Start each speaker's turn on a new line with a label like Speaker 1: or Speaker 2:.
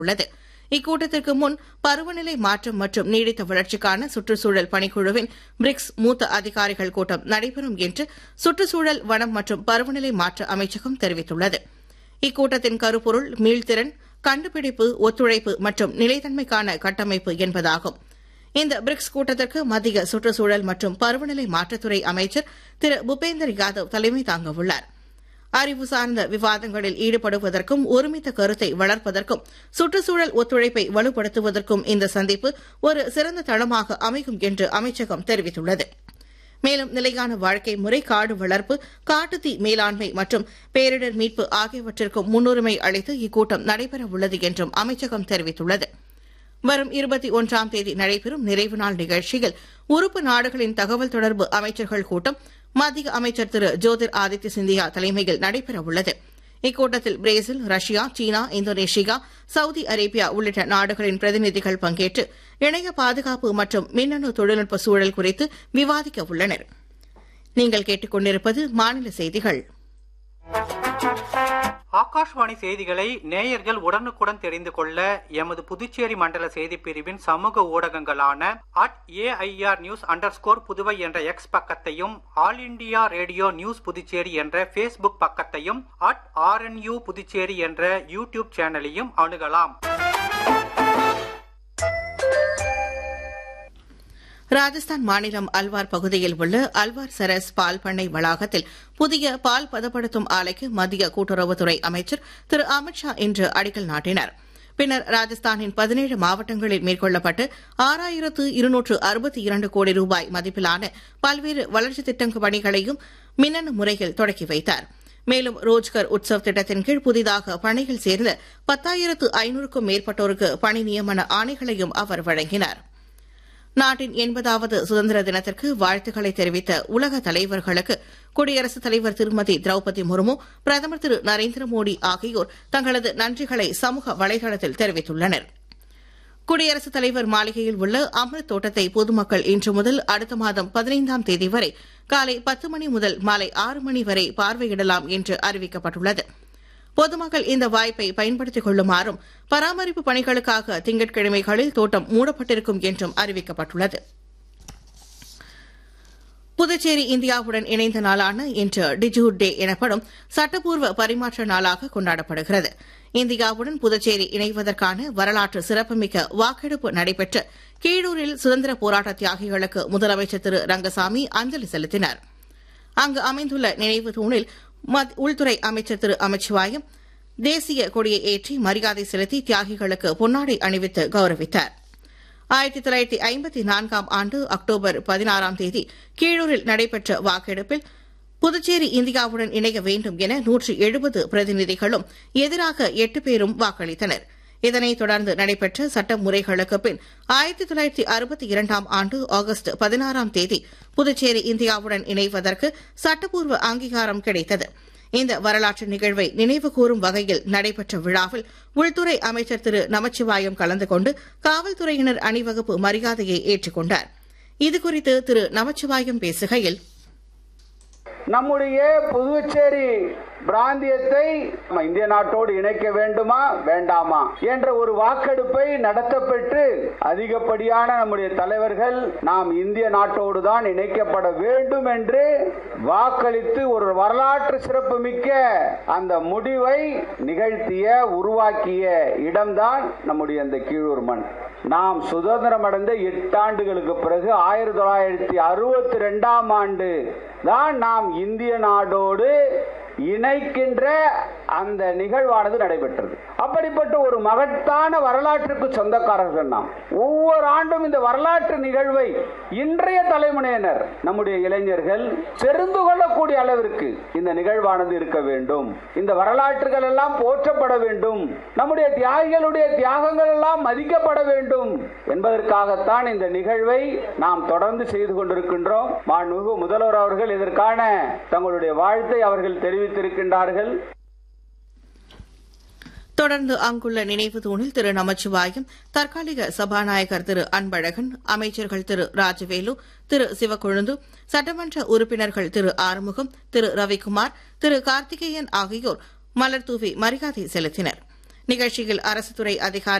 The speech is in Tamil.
Speaker 1: உள்ளது இக்கூட்டத்திற்கு முன் பருவநிலை மாற்றம் மற்றும் நீடித்த வளர்ச்சிக்கான சுற்றுச்சூழல் பணிக்குழுவின் பிரிக்ஸ் மூத்த அதிகாரிகள் கூட்டம் நடைபெறும் என்று சுற்றுச்சூழல் வனம் மற்றும் பருவநிலை மாற்ற அமைச்சகம் தெரிவித்துள்ளது இக்கூட்டத்தின் கருப்பொருள் மீள்திறன் கண்டுபிடிப்பு ஒத்துழைப்பு மற்றும் நிலைத்தன்மைக்கான கட்டமைப்பு என்பதாகும் இந்த பிரிக்ஸ் கூட்டத்திற்கு மத்திய சுற்றுச்சூழல் மற்றும் பருவநிலை மாற்றத்துறை அமைச்சர் திரு பூபேந்தர் யாதவ் தலைமை தாங்கவுள்ளார் அறிவு சார்ந்த விவாதங்களில் ஈடுபடுவதற்கும் ஒருமித்த கருத்தை வளர்ப்பதற்கும் சுற்றுச்சூழல் ஒத்துழைப்பை வலுப்படுத்துவதற்கும் இந்த சந்திப்பு ஒரு சிறந்த தளமாக அமையும் என்று அமைச்சகம் தெரிவித்துள்ளது மேலும் நிலையான வாழ்க்கை முறை காடு வளர்ப்பு காட்டுத்தீ மேலாண்மை மற்றும் பேரிடர் மீட்பு ஆகியவற்றிற்கும் முன்னுரிமை அளித்து இக்கூட்டம் நடைபெறவுள்ளது என்றும் அமைச்சகம் தெரிவித்துள்ளது வரும் இருபத்தி ஒன்றாம் தேதி நடைபெறும் நிறைவு நாள் நிகழ்ச்சியில் உறுப்பு நாடுகளின் தகவல் தொடர்பு அமைச்சர்கள் கூட்டம் மத்திய அமைச்சர் திரு ஜோதிர் ஆதித்ய சிந்தியா தலைமையில் நடைபெறவுள்ளது இக்கூட்டத்தில் Brazil Russia China Indonesia Saudi Arabia உள்ளிட்ட நாடுகளின் பிரதிநிதிகள் பங்கேற்று இணைய பாதுகாப்பு மற்றும் மின்னணு தொழில்நுட்ப சூழல் குறித்து விவாதிக்க உள்ளனர் நீங்கள் கேட்டுக்கொண்டிருப்பது மாநில செய்திகள்
Speaker 2: ஆகாஷ்வாணி செய்திகளை நேயர்கள் உடனுக்குடன் தெரிந்து கொள்ள எமது புதுச்சேரி மண்டல செய்திப் பிரிவின் சமூக ஊடகங்களான at AIR news under Puduvai என்ற எக்ஸ் பக்கத்தையும் All India Radio news Puducherry என்ற ஃபேஸ்புக் பக்கத்தையும் அட் ஆர்என்யூ புதுச்சேரி என்ற யூடியூப் சேனலையும் அணுகலாம்
Speaker 1: ராஜஸ்தான் மாநிலம் அல்வார் பகுதியில் உள்ள அல்வார் சரஸ் பால் பண்ணை வளாகத்தில் புதிய பால் பதப்படுத்தும் ஆலைக்கு மத்திய கூட்டுறவுத்துறை அமைச்சர் திரு அமித் ஷா இன்று அடிக்கல் நாட்டினார் பின்னர் ராஜஸ்தானின் பதினேழு மாவட்டங்களில் மேற்கொள்ளப்பட்டு ஆறாயிரத்து இருநூற்று அறுபத்தி இரண்டு கோடி ரூபாய் மதிப்பிலான பல்வேறு வளர்ச்சித் திட்ட பணிகளையும் மின்னணு முறையில் தொடக்கி வைத்தார் மேலும் ரோஜ்கர் உற்சவ் திட்டத்தின் கீழ் புதிதாக பணியில் சேர்ந்த பத்தாயிரத்து ஐநூறுக்கும் மேற்பட்டோருக்கு பணி நியமன ஆணைகளையும் அவர் வழங்கினார் நாட்டின் எண்பதாவது சுதந்திர தினத்திற்கு வாழ்த்துக்களை தெரிவித்த உலக தலைவர்களுக்கு குடியரசுத் தலைவர் திருமதி திரௌபதி முர்மு பிரதமர் திரு நரேந்திர மோடி ஆகியோர் தங்களது நன்றிகளை சமூக வலைதளத்தில் தெரிவித்துள்ளனர் குடியரசுத் தலைவர் மாளிகையில் உள்ள அமிர்த் தோட்டத்தை பொதுமக்கள் இன்று முதல் அடுத்த மாதம் பதினைந்தாம் தேதி வரை காலை பத்து மணி முதல் மாலை ஆறு மணி வரை பார்வையிடலாம் என்று அறிவிக்கப்பட்டுள்ளது பொதுமக்கள் இந்த வாய்ப்பை பயன்படுத்திக் கொள்ளுமாறும் பராமரிப்பு பணிகளுக்காக திங்கட்கிழமைகளில் தோட்டம் மூடப்பட்டிருக்கும் என்றும் அறிவிக்கப்பட்டுள்ளது புதுச்சேரி இந்தியாவுடன் இணைந்த நாளான இன்று டிஜூர் டே எனப்படும் சட்டப்பூர்வ பரிமாற்ற நாளாக கொண்டாடப்படுகிறது இந்தியாவுடன் புதுச்சேரி இணைவதற்கான வரலாற்று சிறப்புமிக்க வாக்கெடுப்பு நடைபெற்ற கீழூரில் சுதந்திர போராட்ட தியாகிகளுக்கு முதலமைச்சர் திரு ரங்கசாமி அஞ்சலி செலுத்தினார் அங்கு அமைந்துள்ள நினைவு தூணில் உள்துறை அமைச்சர் திரு அமித்ஷாயும் தேசிய கொடியை ஏற்றி மரியாதை செலுத்தி தியாகிகளுக்கு பொன்னாடை அணிவித்து கௌரவித்தார் ஆயிரத்தி தொள்ளாயிரத்தி ஐம்பத்தி நான்காம் ஆண்டு அக்டோபர் பதினாறாம் தேதி கீழூரில் நடைபெற்ற வாக்கெடுப்பில் புதுச்சேரி இந்தியாவுடன் இணைய வேண்டும் என நூற்றி எழுபது பிரதிநிதிகளும் எதிராக எட்டு பேரும் வாக்களித்தனர் இதனைத் தொடர்ந்து நடைபெற்ற சட்ட முறைகளுக்கு பின் ஆயிரத்தி தொள்ளாயிரத்தி அறுபத்தி இரண்டாம் ஆண்டு ஆகஸ்ட் பதினாறாம் தேதி புதுச்சேரி இந்தியாவுடன் இணைவதற்கு சட்டப்பூர்வ அங்கீகாரம் கிடைத்தது இந்த வரலாற்று நிகழ்வை நினைவுகூரும் வகையில் நடைபெற்ற விழாவில் உள்துறை அமைச்சர் திரு நமச்சிவாயம் கலந்து கொண்டு காவல்துறையினர் அணிவகுப்பு மரியாதையை ஏற்றுக்கொண்டார் இதுகுறித்து திரு நமச்சிவாயம் பேசுகையில்
Speaker 3: நம்முடைய புதுச்சேரி பிராந்தியத்தை இந்திய நாட்டோடு இணைக்க வேண்டுமா வேண்டாமா என்ற ஒரு வாக்கெடுப்பை நடத்தப்பெற்று அதிகப்படியான நம்முடைய தலைவர்கள் நாம் இந்திய நாட்டோடு தான் இணைக்கப்பட வேண்டும் என்று வாக்களித்து ஒரு வரலாற்று சிறப்புமிக்க அந்த முடிவை நிகழ்த்திய உருவாக்கிய இடம்தான் நம்முடைய அந்த கீழூர் மண் நாம் சுதந்திரம் அடைந்த எட்டு ஆண்டுகளுக்கு பிறகு ஆயிரத்தி தொள்ளாயிரத்தி அறுபத்தி ரெண்டாம் ஆண்டு தான் நாம் இந்திய நாடோடு இணைக்கின்ற அந்த நிகழ்வானது நடைபெற்றது அப்படிப்பட்ட ஒரு மகத்தான வரலாற்றுக்கு சொந்தக்காரர்கள் நாம் ஒவ்வொரு ஆண்டும் இந்த வரலாற்று நிகழ்வை இன்றைய தலைமுறையினர் நம்முடைய இளைஞர்கள் தெரிந்து கொள்ளக்கூடிய அளவிற்கு இந்த நிகழ்வானது இருக்க வேண்டும் இந்த வரலாற்றுகள் எல்லாம் போற்றப்பட வேண்டும் நம்முடைய தியாகிகளுடைய தியாகங்கள் எல்லாம் மதிக்கப்பட வேண்டும் என்பதற்காகத்தான் இந்த நிகழ்வை நாம் தொடர்ந்து செய்து கொண்டிருக்கின்றோம் மாண்புமிகு முதல்வர் அவர்கள் இதற்கான தங்களுடைய வாழ்த்தை அவர்கள் தெரிவித்திருக்கின்றார்கள்
Speaker 1: தொடர்ந்து அங்குள்ள நினைவு தூணில் திரு நமச்சிவாயம் தற்காலிக சபாநாயகர் திரு அன்பழகன் அமைச்சர்கள் திரு ராஜவேலு திரு சிவக்கொழுந்து சட்டமன்ற உறுப்பினர்கள் திரு ஆறுமுகம் திரு ரவிக்குமார் திரு கார்த்திகேயன் ஆகியோர் மலர் தூவி மரியாதை செலுத்தினர் நிகழ்ச்சியில் அரசு துறை அதிகாரி